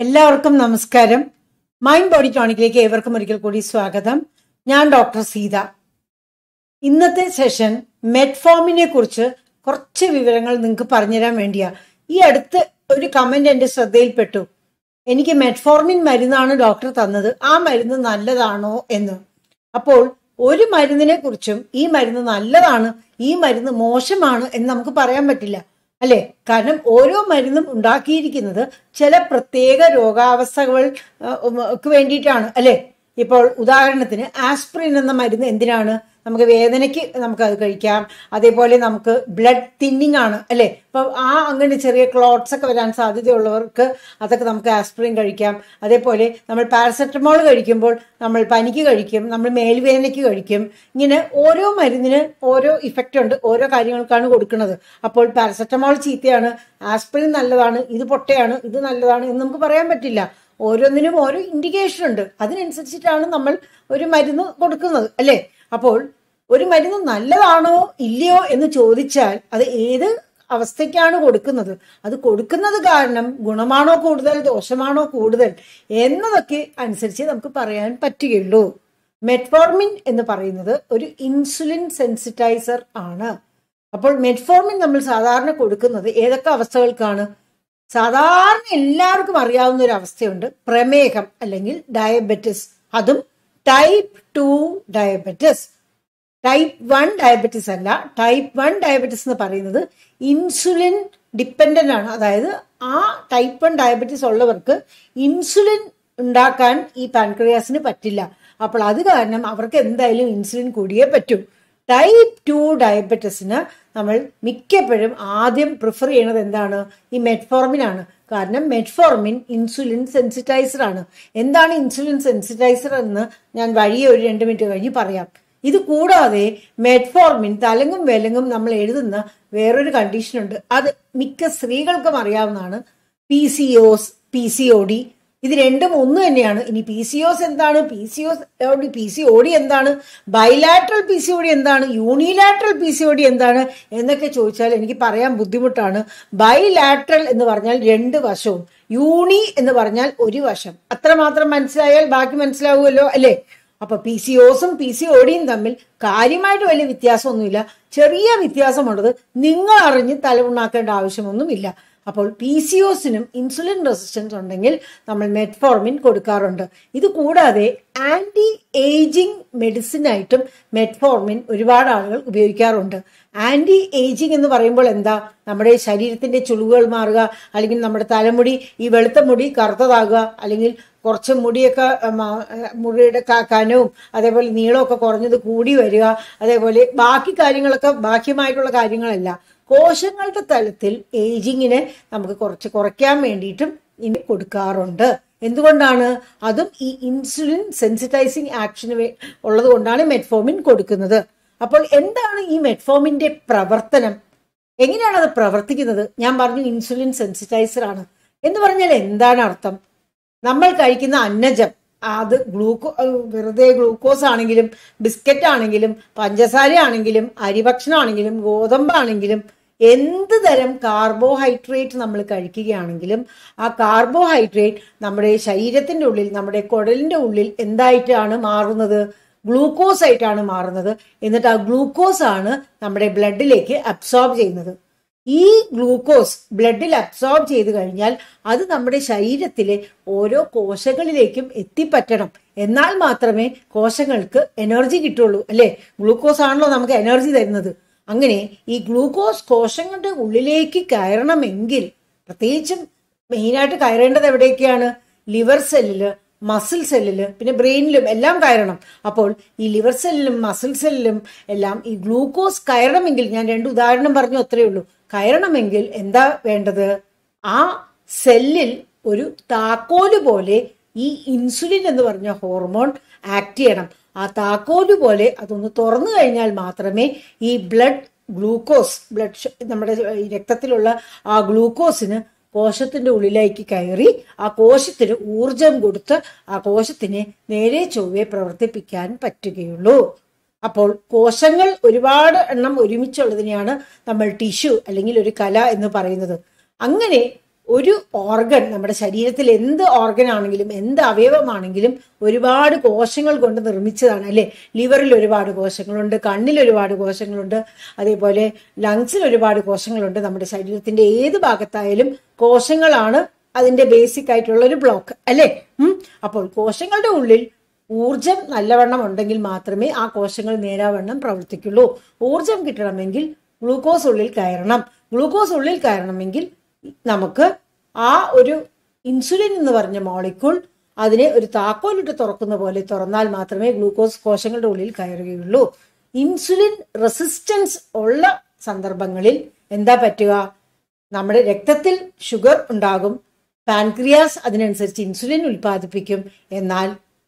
എല്ലാവർക്കും നമസ്കാരം mind body ടോണിക്കിലേക്ക് ഏവർക്കും ഒരിക്കൽ കൂടി സ്വാഗതം ഞാൻ ഡോക്ടർ സീത ഇന്നത്തെ സെഷൻ മെറ്റ്ഫോമിനെ കുറിച്ച് കുറച്ച് വിവരങ്ങൾ നിങ്ങൾക്ക് പറഞ്ഞുതരാൻ വേണ്ടിയാ ഈ അടുത്ത് ഒരു കമന്റ് എന്റെ ശ്രദ്ധയിൽപ്പെട്ടു എനിക്ക് മെറ്റ്ഫോർമിൻ മരുന്നാണ് ഡോക്ടർ തന്നത് ആ മരുന്ന് നല്ലതാണോ എന്ന് അപ്പോൾ ഒരു മരുന്നിനെ കുറിച്ചും ഈ മരുന്ന് നല്ലതാണ് ഈ മരുന്ന് മോശമാണ് എന്ന് നമുക്ക് പറയാൻ പറ്റില്ല അല്ലെ കാരണം ഓരോ മരുന്നും ഉണ്ടാക്കിയിരിക്കുന്നത് ചില പ്രത്യേക രോഗാവസ്ഥകൾ ക്ക് വേണ്ടിയിട്ടാണ് അല്ലെ ഇപ്പോൾ ഉദാഹരണത്തിന് ആസ്പ്രിൻ എന്ന മരുന്ന് എന്തിനാണ് നമുക്ക് വേദനയ്ക്ക് നമുക്ക് അത് കഴിക്കാം അതേപോലെ നമുക്ക് ബ്ലഡ് തിന്നിങ് ആണ് അല്ലെ ഇപ്പൊ ആ അങ്ങനെ ചെറിയ ക്ലോട്ട്സ് ഒക്കെ വരാൻ സാധ്യതയുള്ളവർക്ക് അതൊക്കെ നമുക്ക് ആസ്പ്രിൻ കഴിക്കാം അതേപോലെ നമ്മൾ പാരസെറ്റമോൾ കഴിക്കുമ്പോൾ നമ്മൾ പനിക്ക് കഴിക്കും നമ്മൾ മേൽവേദനയ്ക്ക് കഴിക്കും ഇങ്ങനെ ഓരോ മരുന്നിന് ഓരോ ഇഫക്റ്റ് ഉണ്ട് ഓരോ കാര്യങ്ങൾക്കാണ് കൊടുക്കുന്നത് അപ്പോൾ പാരസെറ്റമോൾ ചീത്തയാണ് ആസ്പ്രിൻ നല്ലതാണ് ഇത് പൊട്ടയാണ് ഇത് നല്ലതാണ് എന്ന് നമുക്ക് പറയാൻ പറ്റില്ല ഓരോന്നിനും ഓരോ ഇൻഡിക്കേഷൻ ഉണ്ട് അതിനനുസരിച്ചിട്ടാണ് നമ്മൾ ഒരു മരുന്ന് കൊടുക്കുന്നത് അല്ലേ അപ്പോൾ ഒരു മരുന്ന് നല്ലതാണോ ഇല്ലയോ എന്ന് ചോദിച്ചാൽ അത് ഏത് അവസ്ഥയ്ക്കാണ് കൊടുക്കുന്നത് അത് കൊടുക്കുന്നത് കാരണം ഗുണമാണോ കൂടുതൽ ദോഷമാണോ കൂടുതൽ എന്നതൊക്കെ അനുസരിച്ച് നമുക്ക് പറയാൻ പറ്റുകയുള്ളൂ മെറ്റ്ഫോർമിൻ എന്ന് പറയുന്നത് ഒരു ഇൻസുലിൻ സെൻസിറ്റൈസർ ആണ് അപ്പോൾ മെറ്റ്ഫോർമിൻ നമ്മൾ സാധാരണ കൊടുക്കുന്നത് ഏതൊക്കെ അവസ്ഥകൾക്കാണ് സാധാരണ എല്ലാവർക്കും അറിയാവുന്ന ഒരു അവസ്ഥയുണ്ട് പ്രമേഹം അല്ലെങ്കിൽ ഡയബറ്റിസ് അതും type two diabetes type one diabetes അല്ല ടൈപ്പ് വൺ ഡയബറ്റിസ് എന്ന് പറയുന്നത് ഇൻസുലിൻ ഡിപ്പെൻഡന്റ് ആണ് അതായത് ആ ടൈപ്പ് വൺ ഡയബറ്റിസ് ഉള്ളവർക്ക് ഇൻസുലിൻ ഉണ്ടാക്കാൻ ഈ പാൻക്രിയാസിന് പറ്റില്ല അപ്പോൾ അത് കാരണം അവർക്ക് എന്തായാലും ഇൻസുലിൻ കൂടിയേ പറ്റൂ ടൈപ്പ് ടു ഡയബറ്റിസിന് നമ്മൾ മിക്കപ്പോഴും ആദ്യം പ്രിഫർ ചെയ്യണത് എന്താണ് ഈ മെറ്റ്ഫോർമിൻ ആണ് കാരണം മെറ്റ്ഫോർമിൻ ഇൻസുലിൻ സെൻസിറ്റൈസർ ആണ് എന്താണ് ഇൻസുലിൻ സെൻസിറ്റൈസർ എന്ന് ഞാൻ വഴിയെ ഒരു രണ്ട് മിനിറ്റ് കഴിഞ്ഞ് പറയാം ഇത് കൂടാതെ മെറ്റ്ഫോർമിൻ തലങ്ങും വിലങ്ങും നമ്മൾ എഴുതുന്ന വേറൊരു കണ്ടീഷൻ ഉണ്ട് അത് മിക്ക സ്ത്രീകൾക്കും അറിയാവുന്നതാണ് P C O S P C O D ഇത് രണ്ടും ഒന്ന് തന്നെയാണ് ഇനി പി സി ഒസ് എന്താണ് P C O S P C O D എന്താണ് bilateral P C O D എന്താണ് unilateral P C O D എന്താണ് എന്നൊക്കെ ചോദിച്ചാൽ എനിക്ക് പറയാൻ ബുദ്ധിമുട്ടാണ് ബൈലാട്രൽ എന്ന് പറഞ്ഞാൽ രണ്ട് വശവും യൂണി എന്ന് പറഞ്ഞാൽ ഒരു വശം അത്രമാത്രം മനസ്സിലായാൽ ബാക്കി മനസ്സിലാവുമല്ലോ അല്ലേ അപ്പൊ പി സി ഒസും പി സി ഒടിയും തമ്മിൽ കാര്യമായിട്ട് വലിയ വ്യത്യാസമൊന്നുമില്ല ചെറിയ വ്യത്യാസമുള്ളത് നിങ്ങൾ അറിഞ്ഞ് തലമുണ്ടാക്കേണ്ട ആവശ്യമൊന്നുമില്ല അപ്പോൾ പി സി ഒസിനും ഇൻസുലിൻ റെസിസ്റ്റൻസ് ഉണ്ടെങ്കിൽ നമ്മൾ മെറ്റ്ഫോർമിൻ കൊടുക്കാറുണ്ട് ഇത് കൂടാതെ ആന്റി ഏജിങ് മെഡിസിൻ ആയിട്ടും മെറ്റ്ഫോർമിൻ ഒരുപാട് ആളുകൾ ഉപയോഗിക്കാറുണ്ട് ആന്റി ഏജിങ് എന്ന് പറയുമ്പോൾ എന്താ നമ്മുടെ ശരീരത്തിന്റെ ചുളിവുകൾ മാറുക അല്ലെങ്കിൽ നമ്മുടെ തലമുടി ഈ വെളുത്ത മുടി കറുത്തതാകുക അല്ലെങ്കിൽ കുറച്ച് മുടിയൊക്കെ മുടിയുടെ കനവും അതേപോലെ നീളമൊക്കെ കുറഞ്ഞത് കൂടി വരിക അതേപോലെ ബാക്കി കാര്യങ്ങളൊക്കെ ബാഹ്യമായിട്ടുള്ള കാര്യങ്ങളല്ല കോശങ്ങളുടെ തലത്തിൽ ഏജിങ്ങിനെ നമുക്ക് കുറച്ച് കുറയ്ക്കാൻ വേണ്ടിയിട്ടും ഇനി കൊടുക്കാറുണ്ട് എന്തുകൊണ്ടാണ് അതും ഈ ഇൻസുലിൻ സെൻസിറ്റൈസിങ് ആക്ഷന് ഉള്ളത് കൊണ്ടാണ് മെറ്റ്ഫോമിൻ കൊടുക്കുന്നത് അപ്പോൾ എന്താണ് ഈ മെറ്റ്ഫോമിന്റെ പ്രവർത്തനം എങ്ങനെയാണ് അത് പ്രവർത്തിക്കുന്നത് ഞാൻ പറഞ്ഞു ഇൻസുലിൻ സെൻസിറ്റൈസർ ആണ് എന്ന് പറഞ്ഞാൽ എന്താണ് അർത്ഥം നമ്മൾ കഴിക്കുന്ന അന്നജം അത് ഗ്ലൂക്കോ വെറുതെ ഗ്ലൂക്കോസ് ആണെങ്കിലും ബിസ്ക്കറ്റ് ആണെങ്കിലും പഞ്ചസാര ആണെങ്കിലും അരിഭക്ഷണമാണെങ്കിലും ഗോതമ്പാണെങ്കിലും എന്ത് തരം കാർബോഹൈഡ്രേറ്റ് നമ്മൾ കഴിക്കുകയാണെങ്കിലും ആ കാർബോഹൈഡ്രേറ്റ് നമ്മുടെ ശരീരത്തിന്റെ ഉള്ളിൽ നമ്മുടെ കുടലിന്റെ ഉള്ളിൽ എന്തായിട്ടാണ് മാറുന്നത് ഗ്ലൂക്കോസ് ആയിട്ടാണ് മാറുന്നത് എന്നിട്ട് ആ ഗ്ലൂക്കോസ് ആണ് നമ്മുടെ ബ്ലഡിലേക്ക് അബ്സോർബ് ചെയ്യുന്നത് ഈ ഗ്ലൂക്കോസ് ബ്ലഡിൽ അബ്സോർബ് ചെയ്ത് കഴിഞ്ഞാൽ അത് നമ്മുടെ ശരീരത്തിലെ ഓരോ കോശങ്ങളിലേക്കും എത്തിപ്പറ്റണം എന്നാൽ മാത്രമേ കോശങ്ങൾക്ക് എനർജി കിട്ടുള്ളൂ അല്ലെ ഗ്ലൂക്കോസ് ആണല്ലോ നമുക്ക് എനർജി തരുന്നത് അങ്ങനെ ഈ ഗ്ലൂക്കോസ് കോശങ്ങളുടെ ഉള്ളിലേക്ക് കയറണമെങ്കിൽ പ്രത്യേകിച്ചും മെയിനായിട്ട് കയറേണ്ടത് എവിടേക്കാണ് ലിവർ സെല്ലില് മസിൽ സെല്ലില് പിന്നെ ബ്രെയിനിലും എല്ലാം കയറണം അപ്പോൾ ഈ ലിവർ സെല്ലിലും മസിൽ സെല്ലിലും എല്ലാം ഈ ഗ്ലൂക്കോസ് കയറണമെങ്കിൽ ഞാൻ രണ്ട് ഉദാഹരണം പറഞ്ഞു അത്രയേ ഉള്ളൂ കയറണമെങ്കിൽ എന്താ വേണ്ടത് ആ സെല്ലിൽ ഒരു താക്കോല് പോലെ ഈ ഇൻസുലിൻ എന്ന് പറഞ്ഞ ഹോർമോൺ ആക്ട് ചെയ്യണം ആ താക്കോല് പോലെ അതൊന്ന് തുറന്നു കഴിഞ്ഞാൽ മാത്രമേ ഈ ബ്ലഡ് ഗ്ലൂക്കോസ് ബ്ലഡ് നമ്മുടെ രക്തത്തിലുള്ള ആ ഗ്ലൂക്കോസിന് കോശത്തിന്റെ ഉള്ളിലേക്ക് കയറി ആ കോശത്തിന് ഊർജം കൊടുത്ത് ആ കോശത്തിനെ നേരെ ചൊവ്വെ പ്രവർത്തിപ്പിക്കാൻ പറ്റുകയുള്ളൂ അപ്പോൾ കോശങ്ങൾ ഒരുപാട് എണ്ണം ഒരുമിച്ചുള്ളതിനെയാണ് നമ്മൾ ടിഷ്യൂ അല്ലെങ്കിൽ ഒരു കല എന്ന് പറയുന്നത് അങ്ങനെ ഒരു ഓർഗൻ നമ്മുടെ ശരീരത്തിൽ എന്ത് ഓർഗൻ ആണെങ്കിലും എന്ത് അവയവമാണെങ്കിലും ഒരുപാട് കോശങ്ങൾ കൊണ്ട് നിർമ്മിച്ചതാണ് അല്ലെ ലിവറിൽ ഒരുപാട് കോശങ്ങളുണ്ട് കണ്ണിൽ ഒരുപാട് കോശങ്ങളുണ്ട് അതേപോലെ ലങ്സിൽ ഒരുപാട് കോശങ്ങളുണ്ട് നമ്മുടെ ശരീരത്തിന്റെ ഏത് ഭാഗത്തായാലും കോശങ്ങളാണ് അതിന്റെ ബേസിക് ആയിട്ടുള്ള ഒരു ബ്ലോക്ക് അല്ലെ ഉം അപ്പോൾ കോശങ്ങളുടെ ഉള്ളിൽ ഊർജം നല്ലവണ്ണം ഉണ്ടെങ്കിൽ മാത്രമേ ആ കോശങ്ങൾ നേരാവണ്ണം പ്രവർത്തിക്കുള്ളൂ ഊർജം കിട്ടണമെങ്കിൽ ഗ്ലൂക്കോസ് ഉള്ളിൽ കയറണം ഗ്ലൂക്കോസ് ഉള്ളിൽ കയറണമെങ്കിൽ നമുക്ക് ആ ഒരു ഇൻസുലിൻ എന്ന് പറഞ്ഞ മോളിക്യൂൾ അതിനെ ഒരു താക്കോലിട്ട് തുറക്കുന്ന പോലെ തുറന്നാൽ മാത്രമേ ഗ്ലൂക്കോസ് കോശങ്ങളുടെ ഉള്ളിൽ കയറുകയുള്ളൂ ഇൻസുലിൻ റെസിസ്റ്റൻസ് ഉള്ള സന്ദർഭങ്ങളിൽ എന്താ പറ്റുക നമ്മുടെ രക്തത്തിൽ ഷുഗർ ഉണ്ടാകും പാൻക്രിയാസ് അതിനനുസരിച്ച് ഇൻസുലിൻ ഉൽപ്പാദിപ്പിക്കും എന്നാൽ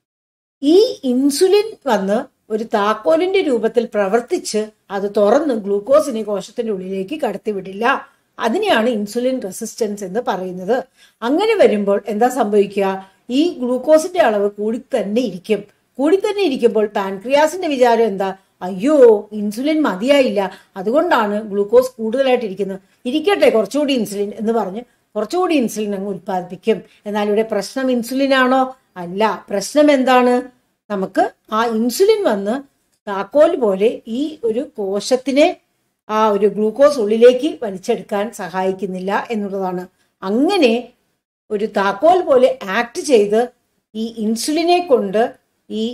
ഈ ഇൻസുലിൻ വന്ന് ഒരു താക്കോലിന്റെ രൂപത്തിൽ പ്രവർത്തിച്ച് അത് തുറന്ന് ഗ്ലൂക്കോസിനെ കോശത്തിന്റെ ഉള്ളിലേക്ക് കടത്തിവിടില്ല അതിനെയാണ് ഇൻസുലിൻ റെസിസ്റ്റൻസ് എന്ന് പറയുന്നത് അങ്ങനെ വരുമ്പോൾ എന്താ സംഭവിക്കുക ഈ ഗ്ലൂക്കോസിന്റെ അളവ് കൂടി തന്നെ ഇരിക്കും കൂടി തന്നെ ഇരിക്കുമ്പോൾ പാൻക്രിയാസിന്റെ വിചാരം എന്താ അയ്യോ ഇൻസുലിൻ മതിയായില്ല അതുകൊണ്ടാണ് ഗ്ലൂക്കോസ് കൂടുതലായിട്ട് ഇരിക്കുന്നത് ഇരിക്കട്ടെ കുറച്ചുകൂടി ഇൻസുലിൻ എന്ന് പറഞ്ഞ് കുറച്ചുകൂടി ഇൻസുലിൻ അങ്ങ് ഉൽപ്പാദിപ്പിക്കും എന്നാൽ ഇവിടെ പ്രശ്നം ഇൻസുലിൻ ആണോ അല്ല പ്രശ്നം എന്താണ് നമുക്ക് ആ ഇൻസുലിൻ വന്ന് താക്കോൽ പോലെ ഈ ഒരു കോശത്തിനെ ആ ഒരു ഗ്ലൂക്കോസ് ഉള്ളിലേക്ക് വലിച്ചെടുക്കാൻ സഹായിക്കുന്നില്ല എന്നുള്ളതാണ് അങ്ങനെ ഒരു താക്കോൽ പോലെ ആക്ട് ചെയ്ത് ഈ ഇൻസുലിനെ കൊണ്ട് ഈ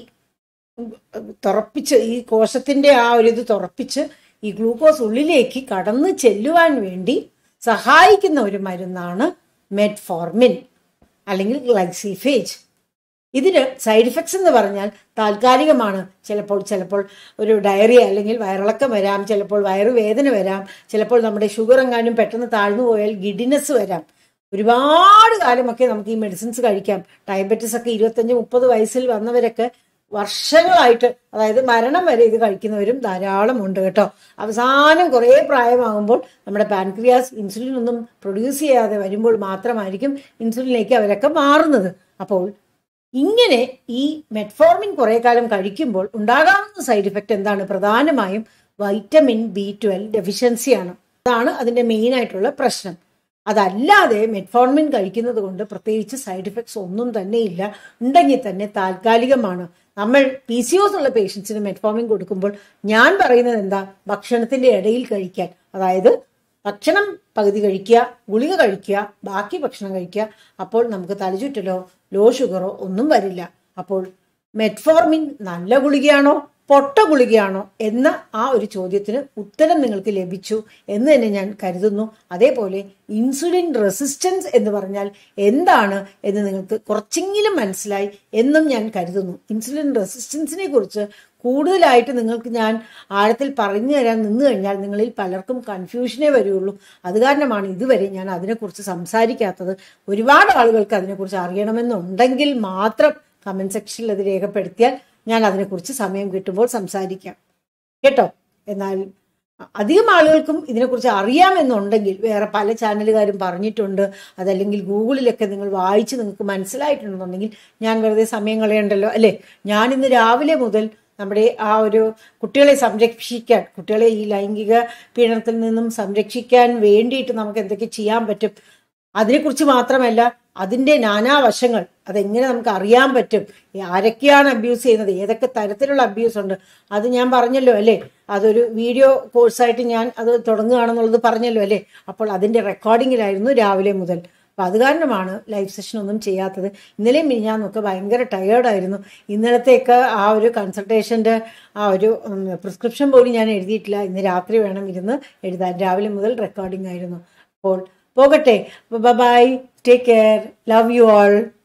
തുറപ്പിച്ച് ഈ കോശത്തിന്റെ ആ ഒരു ഇത് തുറപ്പിച്ച് ഈ ഗ്ലൂക്കോസ് ഉള്ളിലേക്ക് കടന്നു ചെല്ലുവാൻ വേണ്ടി സഹായിക്കുന്ന ഒരു മരുന്നാണ് മെറ്റ്ഫോർമിൻ അല്ലെങ്കിൽ ഗ്ലൈസിഫേജ് ഇതിന് സൈഡ് ഇഫക്ട്സ് എന്ന് പറഞ്ഞാൽ താൽക്കാലികമാണ് ചിലപ്പോൾ ചിലപ്പോൾ ഒരു ഡയറിയ അല്ലെങ്കിൽ വയറിളക്കം വരാം ചിലപ്പോൾ വയറുവേദന വരാം ചിലപ്പോൾ നമ്മുടെ ഷുഗർ എങ്ങാനും പെട്ടെന്ന് താഴ്ന്നു പോയാൽ ഗിഡിനെസ് വരാം ഒരുപാട് കാലമൊക്കെ നമുക്ക് ഈ മെഡിസിൻസ് കഴിക്കാം ഡയബറ്റിസ് ഒക്കെ ഇരുപത്തഞ്ച് മുപ്പത് വയസ്സിൽ വന്നവരൊക്കെ വർഷങ്ങളായിട്ട് അതായത് മരണം വരെ ഇത് കഴിക്കുന്നവരും ധാരാളം ഉണ്ട് കേട്ടോ അവസാനം കുറേ പ്രായമാകുമ്പോൾ നമ്മുടെ പാൻക്രിയാസ് ഇൻസുലിൻ ഒന്നും പ്രൊഡ്യൂസ് ചെയ്യാതെ വരുമ്പോൾ മാത്രമായിരിക്കും ഇൻസുലിനിലേക്ക് അവരൊക്കെ മാറുന്നത് അപ്പോൾ ഇങ്ങനെ ഈ മെറ്റ്ഫോർമിൻ കുറെ കാലം കഴിക്കുമ്പോൾ ഉണ്ടാകാവുന്ന സൈഡ് ഇഫക്റ്റ് എന്താണ് പ്രധാനമായും വൈറ്റമിൻ ബി ട്വൽവ് ഡെഫിഷ്യൻസിയാണ് അതാണ് അതിന്റെ മെയിൻ ആയിട്ടുള്ള പ്രശ്നം അതല്ലാതെ മെറ്റ്ഫോർമിൻ കഴിക്കുന്നത് കൊണ്ട് പ്രത്യേകിച്ച് സൈഡ് ഇഫക്ട്സ് ഒന്നും തന്നെ ഇല്ല ഉണ്ടെങ്കിൽ തന്നെ താൽക്കാലികമാണ് നമ്മൾ പി സി ഒസ് ഉള്ള പേഷ്യൻസിന് മെറ്റ്ഫോർമിൻ കൊടുക്കുമ്പോൾ ഞാൻ പറയുന്നത് എന്താ ഭക്ഷണത്തിന്റെ ഇടയിൽ കഴിക്കാൻ അതായത് ഭക്ഷണം പകുതി കഴിക്കുക ഗുളിക കഴിക്കുക ബാക്കി ഭക്ഷണം കഴിക്കുക അപ്പോൾ നമുക്ക് തലചുറ്റലോ ലോ ഷുഗറോ ഒന്നും വരില്ല അപ്പോൾ മെറ്റ്ഫോർമിൻ നല്ല ഗുളികയാണോ പൊട്ട ഗുളികയാണോ എന്ന ആ ഒരു ചോദ്യത്തിന് ഉത്തരം നിങ്ങൾക്ക് ലഭിച്ചു എന്ന് തന്നെ ഞാൻ കരുതുന്നു അതേപോലെ ഇൻസുലിൻ റെസിസ്റ്റൻസ് എന്ന് പറഞ്ഞാൽ എന്താണ് എന്ന് നിങ്ങൾക്ക് കുറച്ചെങ്കിലും മനസ്സിലായി എന്നും ഞാൻ കരുതുന്നു ഇൻസുലിൻ റെസിസ്റ്റൻസിനെ കുറിച്ച് കൂടുതലായിട്ട് നിങ്ങൾക്ക് ഞാൻ ആഴത്തിൽ പറഞ്ഞു തരാൻ നിന്ന് കഴിഞ്ഞാൽ നിങ്ങളിൽ പലർക്കും കൺഫ്യൂഷനേ വരുള്ളൂ അത് കാരണമാണ് ഇതുവരെ ഞാൻ അതിനെക്കുറിച്ച് സംസാരിക്കാത്തത് ഒരുപാട് ആളുകൾക്ക് അതിനെക്കുറിച്ച് അറിയണമെന്നുണ്ടെങ്കിൽ മാത്രം കമന്റ് സെക്ഷനിൽ അത് രേഖപ്പെടുത്തിയാൽ ഞാൻ അതിനെക്കുറിച്ച് സമയം കിട്ടുമ്പോൾ സംസാരിക്കാം കേട്ടോ എന്നാൽ അധികം ആളുകൾക്കും ഇതിനെക്കുറിച്ച് അറിയാമെന്നുണ്ടെങ്കിൽ വേറെ പല ചാനലുകാരും പറഞ്ഞിട്ടുണ്ട് അതല്ലെങ്കിൽ ഗൂഗിളിലൊക്കെ നിങ്ങൾ വായിച്ച് നിങ്ങൾക്ക് മനസ്സിലായിട്ടുണ്ടെന്നുണ്ടെങ്കിൽ ഞാൻ വെറുതെ സമയം കളയണ്ടല്ലോ അല്ലേ ഞാൻ ഇന്ന് രാവിലെ മുതൽ നമ്മുടെ ആ ഒരു കുട്ടികളെ സംരക്ഷിക്കാൻ കുട്ടികളെ ഈ ലൈംഗിക പീഡനത്തിൽ നിന്നും സംരക്ഷിക്കാൻ വേണ്ടിയിട്ട് നമുക്ക് എന്തൊക്കെ ചെയ്യാൻ പറ്റും അതിനെക്കുറിച്ച് മാത്രമല്ല അതിന്റെ നാനാവശങ്ങൾ അതെങ്ങനെ നമുക്ക് അറിയാൻ പറ്റും ആരൊക്കെയാണ് അബ്യൂസ് ചെയ്യുന്നത് ഏതൊക്കെ തരത്തിലുള്ള അബ്യൂസ് ഉണ്ട് അത് ഞാൻ പറഞ്ഞല്ലോ അല്ലേ അതൊരു വീഡിയോ കോഴ്സായിട്ട് ഞാൻ അത് തുടങ്ങുകയാണെന്നുള്ളത് പറഞ്ഞല്ലോ അല്ലേ അപ്പോൾ അതിന്റെ റെക്കോർഡിങ്ങിലായിരുന്നു രാവിലെ മുതൽ അപ്പൊ അത് കാരണമാണ് ലൈവ് സെഷൻ ഒന്നും ചെയ്യാത്തത് ഇന്നലെയും മിനിഞ്ഞാന്നൊക്കെ ഭയങ്കര ടയേർഡായിരുന്നു ഇന്നലത്തെയൊക്കെ ആ ഒരു കൺസൾട്ടേഷന്റെ ആ ഒരു പ്രിസ്ക്രിപ്ഷൻ പോലും ഞാൻ എഴുതിയിട്ടില്ല ഇന്ന് രാത്രി വേണം ഇരുന്ന് എഴുതാൻ രാവിലെ മുതൽ റെക്കോർഡിംഗ് ആയിരുന്നു അപ്പോൾ പോകട്ടെ bye take care love you all